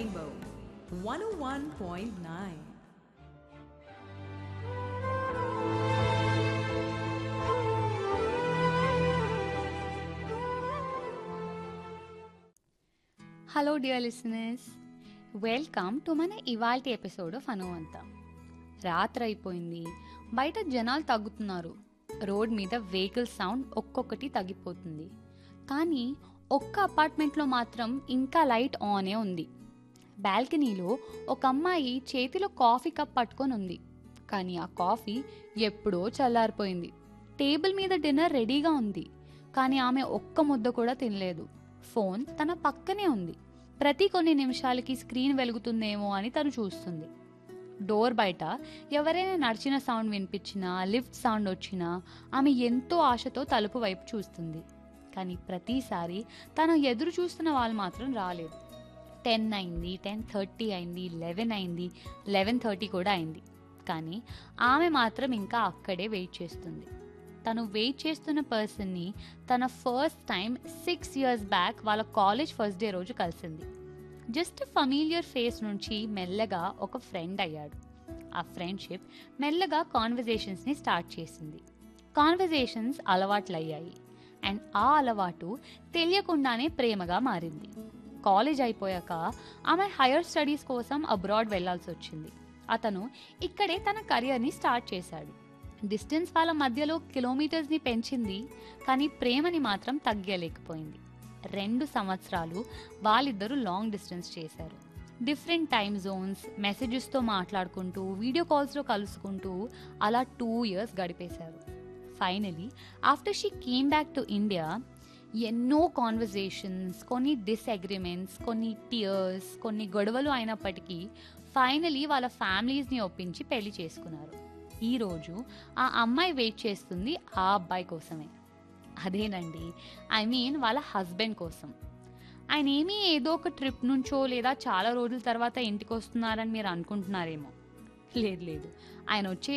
Rainbow 101.9. Hello dear listeners welcome to మన ఇవాల్టి episode of అనువంత రాత్రి అయిపోయింది బయట జనాలు తగ్గుతున్నారు రోడ్ మీద వెహికల్ సౌండ్ ఒక్కొక్కటి తగ్గిపోతుంది కానీ ఒక్క అపార్ట్మెంట్లో మాత్రం ఇంకా లైట్ ఆనే ఉంది బాల్కనీలో ఒక అమ్మాయి చేతిలో కాఫీ కప్ పట్టుకొని ఉంది కానీ ఆ కాఫీ ఎప్పుడో చల్లారిపోయింది టేబుల్ మీద డిన్నర్ రెడీగా ఉంది కానీ ఆమె ఒక్క ముద్ద కూడా తినలేదు ఫోన్ తన పక్కనే ఉంది ప్రతి కొన్ని నిమిషాలకి స్క్రీన్ వెలుగుతుందేమో అని తను చూస్తుంది డోర్ బయట ఎవరైనా నడిచిన సౌండ్ వినిపించినా లిఫ్ట్ సౌండ్ వచ్చినా ఆమె ఎంతో ఆశతో తలుపు వైపు చూస్తుంది కానీ ప్రతిసారి తను ఎదురు చూస్తున్న వాళ్ళు మాత్రం రాలేదు టెన్ అయింది టెన్ థర్టీ అయింది లెవెన్ అయింది లెవెన్ థర్టీ కూడా అయింది కానీ ఆమె మాత్రం ఇంకా అక్కడే వెయిట్ చేస్తుంది తను వెయిట్ చేస్తున్న పర్సన్ని తన first time six years back వాళ్ళ కాలేజ్ ఫస్ట్ డే రోజు కలిసింది జస్ట్ ఫమీలియర్ ఫేస్ నుంచి మెల్లగా ఒక ఫ్రెండ్ అయ్యాడు ఆ ఫ్రెండ్షిప్ మెల్లగా కాన్వర్జేషన్స్ని స్టార్ట్ చేసింది కాన్వర్జేషన్స్ అలవాట్లయ్యాయి అండ్ ఆ అలవాటు తెలియకుండానే ప్రేమగా మారింది కాలేజ్ అయిపోయాక ఆమె హైయర్ స్టడీస్ కోసం అబ్రాడ్ వెళ్లాల్సి వచ్చింది అతను ఇక్కడే తన కెరియర్ని స్టార్ట్ చేశాడు డిస్టెన్స్ వాళ్ళ మధ్యలో కిలోమీటర్స్ని పెంచింది కానీ ప్రేమని మాత్రం తగ్గలేకపోయింది రెండు సంవత్సరాలు వాళ్ళిద్దరూ లాంగ్ డిస్టెన్స్ చేశారు డిఫరెంట్ టైమ్ జోన్స్ మెసేజెస్తో మాట్లాడుకుంటూ వీడియో కాల్స్లో కలుసుకుంటూ అలా టూ ఇయర్స్ గడిపేశారు finally after she came back to India ఎన్నో కాన్వర్జేషన్స్ కొన్ని డిస్అగ్రిమెంట్స్ కొన్ని టియర్స్ కొన్ని గొడవలు అయినప్పటికీ ఫైనలీ వాళ్ళ ఫ్యామిలీస్ని ఒప్పించి పెళ్లి చేసుకున్నారు ఈరోజు ఆ అమ్మాయి వెయిట్ చేస్తుంది ఆ అబ్బాయి కోసమే అదేనండి ఐ మీన్ వాళ్ళ హస్బెండ్ కోసం ఆయన ఏమీ ఏదో ఒక ట్రిప్ నుంచో లేదా చాలా రోజుల తర్వాత ఇంటికి వస్తున్నారని మీరు అనుకుంటున్నారేమో లేదు లేదు ఆయన వచ్చే